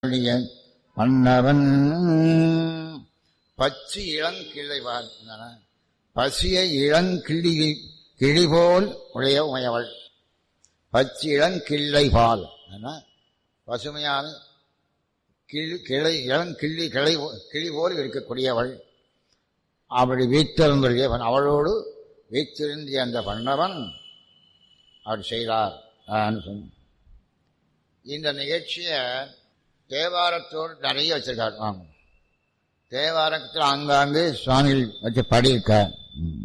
அருளிய மன்னவன் பச்சு இளங்கிள்ளைவாள் என்னன்னா, பசிய இளங்கிள்ளி கிளிபோல் உடைய உமையவள் பச்சு இளங்கிள்ளை பால் என்ன பசுமையான கிளி கிளை இளங்கிள்ளி கிளை கிளி போல் இருக்கக்கூடியவள் அப்படி வீட்டிருந்தவன் அவளோடு வீற்றிருந்திய அந்த பண்ணவன் அவர் செய்தார் ஆன்னு சொன்ன இந்த நிகழ்ச்சியை தேவாரத்தோடு நிறைய வச்சிருக்காரு ஆமாம் தேவாரத்தில் ஆங்காங்கு சுவாமிகள் வச்சு பாடியிருக்கார் ம்.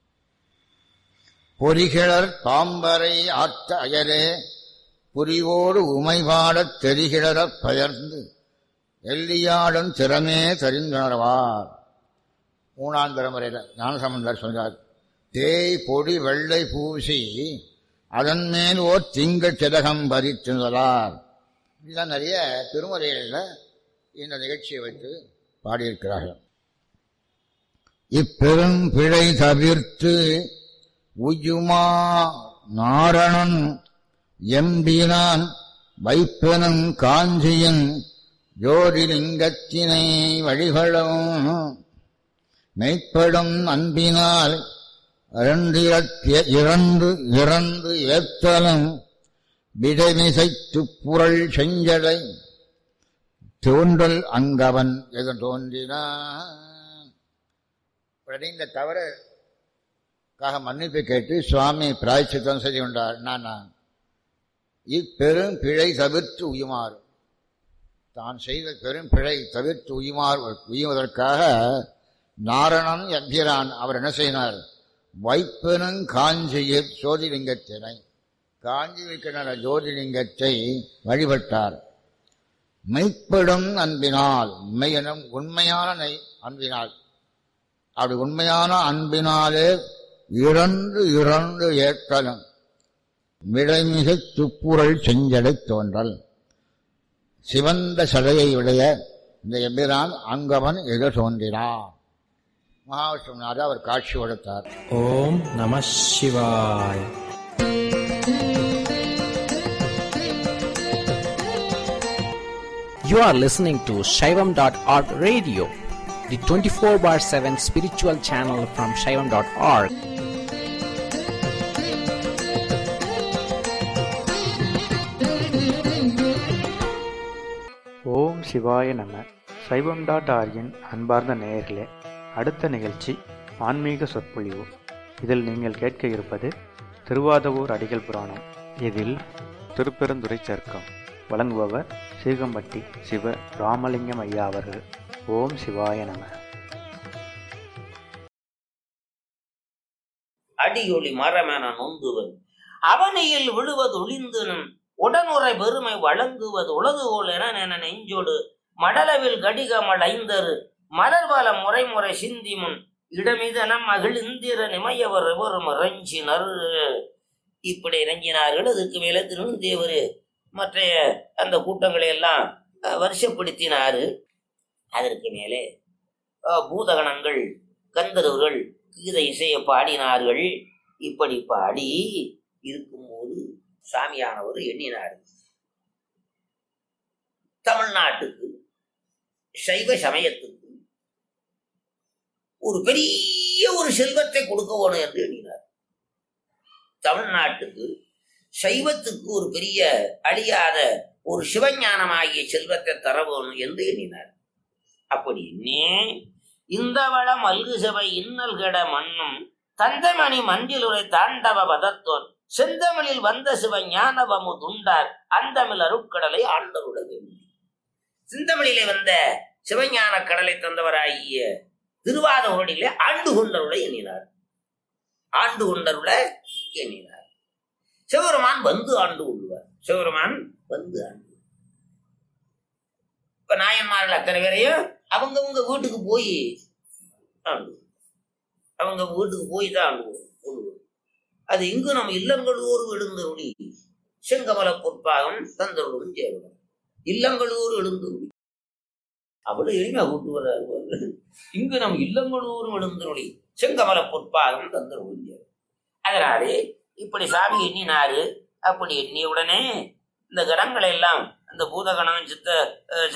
பொறிகிழர் பாம்பரை ஆத்த அயரே புரிவோடு உமைபாடத் தெரிகிழறப் பெயர்ந்து எல்லியாடும் திறமே தெரிந்துணர்வார் மூணாம் தலைமுறையில் ஞானசம்பந்தர் சொல்றார் தேய் பொடி வெள்ளை பூசி அதன் மேல் ஓர் திங்கள் சிதகம் பறித்துள்ளார் இதுதான் நிறைய திருமுறைகளில் இந்த நிகழ்ச்சியை வைத்து பாடியிருக்கிறார்கள் இப்பெரும் பிழை தவிர்த்து உயுமா நாரணன் எம்பினான் வைப்பெனும் காஞ்சியின் ஜோதிலிங்கத்தினை வழிகளும் மெய்ப்படும் அன்பினால் இரண்டிரத்திய- இறந்து இறந்து ஏத்தலும் விடைமிசை துப்புரள் செஞ்சடை தோன்றல் அங்கவன் எது தோன்றினான் உடனே இந்த தவறுக்காக மன்னிப்பு கேட்டு சுவாமி பிராய்ச்சித்தம் செய்து கொண்டார் நானா இப்பெரும் பிழை தவிர்த்து உயுமாறு தான் செய்த பெரும் பிழை தவிர்த்து உயுமாறு உயுவதற்காக நாரணன் எம்பிரான் அவர் என்ன செய்தார் வைப்பெனும் காஞ்சியில் சோதிலிங்கத்தினை காஞ்சி வைக்கின்ற ஜோதிலிங்கத்தை வழிபட்டார் மெய்ப்படும் அன்பினால் மெய்யனும் உண்மையான நெய் அன்பினால் அப்படி உண்மையான அன்பினாலே இறந்து இறந்து ஏற்றலும் விடைமிகு துப்புரள் செஞ்சடை தோன்றல் சிவந்த சடையை உடைய இந்த எம்பிரான் அங்கவன் எது தோன்றினான் மகாவிஷ்ணுநாத அவர் காட்சி கொடுத்தார் ஓம் நம சிவாய் You are listening to Shaivam.org radio, the 24 bar 7 spiritual channel from Shaivam.org. ஓம் சிவாய நம சைவம் டாட் ஆர்கின் அன்பார்ந்த நேயர்களே அடுத்த நிகழ்ச்சி ஆன்மீக சொற்பொழிவு இதில் நீங்கள் கேட்க இருப்பது திருவாதவூர் அடிகள் புராணம் இதில் திருப்பெருந்துறை சர்க்கம் வழங்குபவர் சீகம்பட்டி சிவ ராமலிங்கம் ஐயா அவர்கள் ஓம் சிவாய நம அடியொளி மரமென நொந்துவன் அவனியில் விழுவது ஒளிந்துனன் உடனுரை பெருமை வழங்குவது உலகுகோல் என என நெஞ்சோடு மடலவில் கடிகமல் ஐந்தரு மலர்வல முறைமுறை சிந்திமுன் இடமிதனம் மகிழ் இந்திர நிமையவர் எவரும் இறைஞ்சினர் இப்படி இறங்கினார்கள் அதுக்கு மேல திருநந்தேவர் மற்ற அந்த கூட்டங்களை எல்லாம் அஹ், வருஷப்படுத்தினாரு அதற்கு மேலே அஹ், பூதகணங்கள் கந்தர்வர்கள் கீத இசையை பாடினார்கள் இப்படி பாடி இருக்கும்போது சாமியானவர் எண்ணினார் தமிழ்நாட்டுக்கு சைவ சமயத்துக்கு ஒரு பெரிய ஒரு செல்வத்தை கொடுக்க வேணும் என்று எண்ணினார் தமிழ்நாட்டுக்கு சைவத்துக்கு ஒரு பெரிய அழியாத ஒரு சிவஞானமாகிய செல்வத்தை தர வேணும் என்று எண்ணினார் அப்படி எண்ணி இந்த வள மல்கு சபை இன்னல் கெட மண்ணும் தந்தமணி மஞ்சிலுரை தாண்டவ பதத்தோன் செந்தமிழில் வந்த சிவ ஞானவமு துண்டார் அந்தமிழ் அருட்கடலை ஆண்டருட வேண்டும் சிந்தமிழிலே வந்த சிவஞான கடலை தந்தவராகிய திருவாதூரிலே ஆண்டு கொண்டருளை எண்ணினார் ஆண்டு கொண்டருள எண்ணினார் சிவபெருமான் வந்து ஆண்டு கொள்வார் சிவபெருமான் வந்து ஆண்டு இப்ப நாயன்மார்கள் அத்தனை பேரையும் அவங்கவங்க வீட்டுக்கு போய் ஆண்டு அவங்க வீட்டுக்கு போய் தான் ஆண்டு கொள்வோம் அது இங்கு நம் இல்லங்களூர் எழுந்தருளி செங்கமல பொற்பாகம் தந்தருளும் சேவகம் இல்லங்களூர் எழுந்தருளி அவ்வளவு எளிமையா கூட்டு வர்றாரு இங்கு நம் இல்லங்களூரும் எழுந்தருளி செங்கமல பொற்பாகம் தந்தருளும் சேவகம் அதனாலே இப்படி சாமி எண்ணினாரு அப்படி எண்ணிய உடனே இந்த கிரகங்களை எல்லாம் அந்த பூதகணம் சித்த அஹ்,